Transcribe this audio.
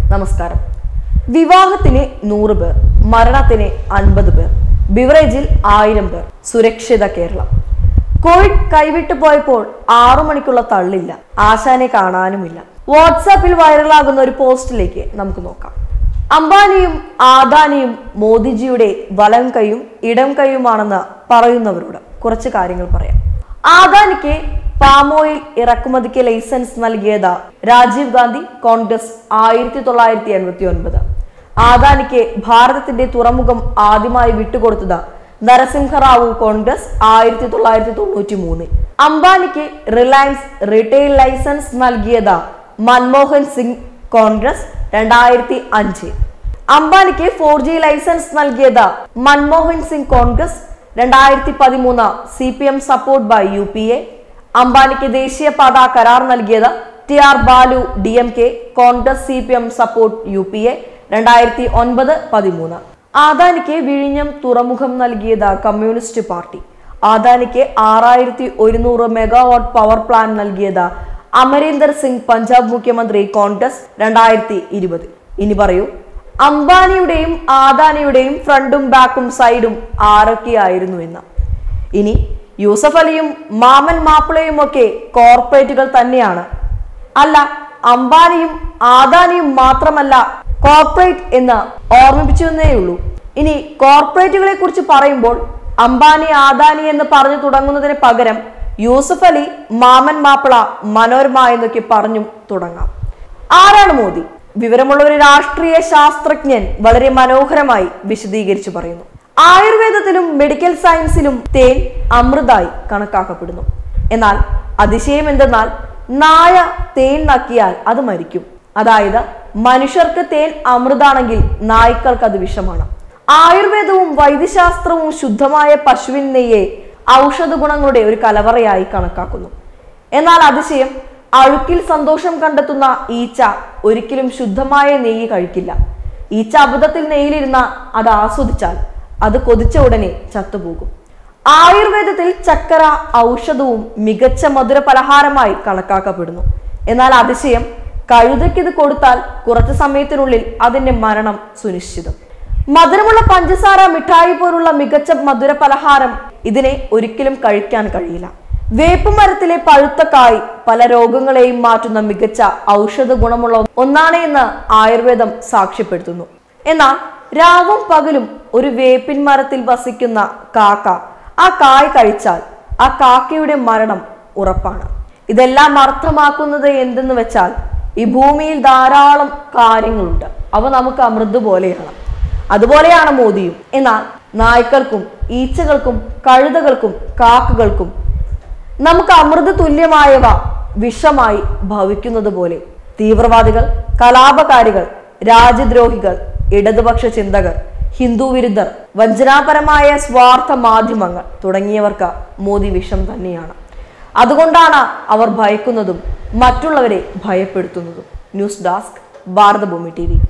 നമസ്കാരം വിവാഹത്തിന് നൂറ് പേർ മരണത്തിന് അൻപത് പേർ ബിവറേജിൽ ആയിരം പേർ സുരക്ഷിത കേരളം കോവിഡ് കൈവിട്ടു പോയപ്പോൾ ആറു മണിക്കുള്ള തള്ളില്ല ആശാനെ കാണാനുമില്ല വാട്സാപ്പിൽ വൈറലാകുന്ന ഒരു പോസ്റ്റിലേക്ക് നമുക്ക് നോക്കാം അംബാനിയും ആദാനിയും മോദിജിയുടെ വലം കൈയും ഇടം കൈയുമാണെന്ന് പറയുന്നവരോട് കുറച്ച് കാര്യങ്ങൾ പറയാം ആദാനിക്ക് പാമോയിൽ ഇറക്കുമതിക്ക് ലൈസൻസ് നൽകിയത് രാജീവ് ഗാന്ധി കോൺഗ്രസ് ആയിരത്തി തൊള്ളായിരത്തി എൺപത്തി ഒൻപത് ആദാനിക്ക് ഭാരതത്തിന്റെ തുറമുഖം ആദ്യമായി വിട്ടുകൊടുത്തത് നരസിംഹറാവു കോൺഗ്രസ് ആയിരത്തി തൊള്ളായിരത്തി തൊണ്ണൂറ്റി മൂന്ന് അംബാനിക്ക് റിലയൻസ് റീറ്റെയിൽ ലൈസൻസ് നൽകിയത് മൻമോഹൻ സിംഗ് കോൺഗ്രസ് രണ്ടായിരത്തി അഞ്ച് അംബാനിക്ക് ഫോർ ജി ലൈസൻസ് നൽകിയത് മൻമോഹൻ സിംഗ് കോൺഗ്രസ് രണ്ടായിരത്തി പതിമൂന്ന് C P M support by U P A അംബാനിക്ക് ദേശീയപാത കരാർ നൽകിയത് T R Balu D M K Congress C P M support U P A രണ്ടായിരത്തി ഒൻപത് പതിമൂന്ന് ആദാനിക്ക് വിഴിഞ്ഞം തുറമുഖം നൽകിയത് കമ്മ്യൂണിസ്റ്റ് പാർട്ടി ആദാനിക്ക് ആറായിരത്തി ഒരുന്നൂറ് മെഗാവാട്ട് പവർ പ്ലാന്റ് നൽകിയത് അമരീന്ദർ സിംഗ് പഞ്ചാബ് മുഖ്യമന്ത്രി കോൺഗ്രസ് രണ്ടായിരത്തി ഇരുപത് ഇനി പറയൂ അംബാനിയുടെയും ആദാനിയുടെയും ഫ്രണ്ടും ബാക്കും സൈഡും ആരൊക്കെയായിരുന്നു എന്ന് ഇനി യൂസഫ് അലിയും മാമൻ മാപ്പിളയും ഒക്കെ കോർപ്പറേറ്റുകൾ തന്നെയാണ് അല്ല അംബാനിയും ആദാനിയും മാത്രമല്ല കോർപ്പറേറ്റ് എന്ന് ഓർമ്മിപ്പിച്ചെന്നേ ഉള്ളൂ ഇനി കോർപ്പറേറ്റുകളെ കുറിച്ച് പറയുമ്പോൾ അംബാനി ആദാനി എന്ന് പറഞ്ഞു തുടങ്ങുന്നതിന് പകരം യൂസഫ് അലി മാമൻ മാപ്പിള മനോരമ എന്നൊക്കെ പറഞ്ഞു തുടങ്ങാം ആരാണ് മോദി വിവരമുള്ള ഒരു രാഷ്ട്രീയ ശാസ്ത്രജ്ഞൻ വളരെ മനോഹരമായി വിശദീകരിച്ചു പറയുന്നു ആയുർവേദത്തിലും മെഡിക്കൽ സയൻസിലും തേൻ അമൃതായി കണക്കാക്കപ്പെടുന്നു എന്നാൽ അതിശയം എന്തെന്നാൽ നായ തേൻ നക്കിയാൽ അത് മരിക്കും അതായത് മനുഷ്യർക്ക് തേൻ അമൃതാണെങ്കിൽ നായ്ക്കൾക്ക് അത് വിഷമാണ് ആയുർവേദവും വൈദ്യശാസ്ത്രവും ശുദ്ധമായ പശുവിൻ നെയ്യെ ഔഷധ ഗുണങ്ങളുടെ ഒരു കലവറയായി കണക്കാക്കുന്നു എന്നാൽ അതിശയം അഴുക്കിൽ സന്തോഷം കണ്ടെത്തുന്ന ഈച്ച ഒരിക്കലും ശുദ്ധമായ നെയ്യ് കഴിക്കില്ല ഈച്ച അബദ്ധത്തിൽ നെയ്യിലിരുന്ന അത് ആസ്വദിച്ചാൽ അത് കൊതിച്ച ഉടനെ ചത്തുപോകും ആയുർവേദത്തിൽ ചക്കര ഔഷധവും മികച്ച മധുര പലഹാരമായി കണക്കാക്കപ്പെടുന്നു എന്നാൽ അതിശയം കഴുതയ്ക്ക് ഇത് കൊടുത്താൽ കുറച്ചു സമയത്തിനുള്ളിൽ അതിന്റെ മരണം സുനിശ്ചിതം മധുരമുള്ള പഞ്ചസാര മിഠായി പോലുള്ള മികച്ച മധുര പലഹാരം ഇതിനെ ഒരിക്കലും കഴിക്കാൻ കഴിയില്ല വേപ്പ് മരത്തിലെ പഴുത്ത കായ് പല രോഗങ്ങളെയും മാറ്റുന്ന മികച്ച ഔഷധ ഗുണമുള്ള ഒന്നാണ് എന്ന് ആയുർവേദം സാക്ഷ്യപ്പെടുത്തുന്നു എന്നാൽ രാവും പകലും ഒരു വേപ്പിൻ മരത്തിൽ വസിക്കുന്ന കാക്ക ആ കായ് കഴിച്ചാൽ ആ കാക്കയുടെ മരണം ഉറപ്പാണ് ഇതെല്ലാം അർത്ഥമാക്കുന്നത് എന്തെന്ന് വെച്ചാൽ ഈ ഭൂമിയിൽ ധാരാളം കാര്യങ്ങളുണ്ട് അവ നമുക്ക് അമൃത് പോലെയാണ് അതുപോലെയാണ് മോദിയും എന്നാൽ നായ്ക്കൾക്കും ഈച്ചകൾക്കും കഴുതകൾക്കും കാക്കകൾക്കും നമുക്ക് അമൃത തുല്യമായവ വിഷമായി ഭവിക്കുന്നത് പോലെ തീവ്രവാദികൾ കലാപകാരികൾ രാജ്യദ്രോഹികൾ ഇടതുപക്ഷ ചിന്തകർ ഹിന്ദു വിരുദ്ധർ വഞ്ചനാപരമായ സ്വാർത്ഥ മാധ്യമങ്ങൾ തുടങ്ങിയവർക്ക് മോദി വിഷം തന്നെയാണ് അതുകൊണ്ടാണ് അവർ ഭയക്കുന്നതും മറ്റുള്ളവരെ ഭയപ്പെടുത്തുന്നതും ന്യൂസ് ഡെസ്ക് ഭാരതഭൂമി ടി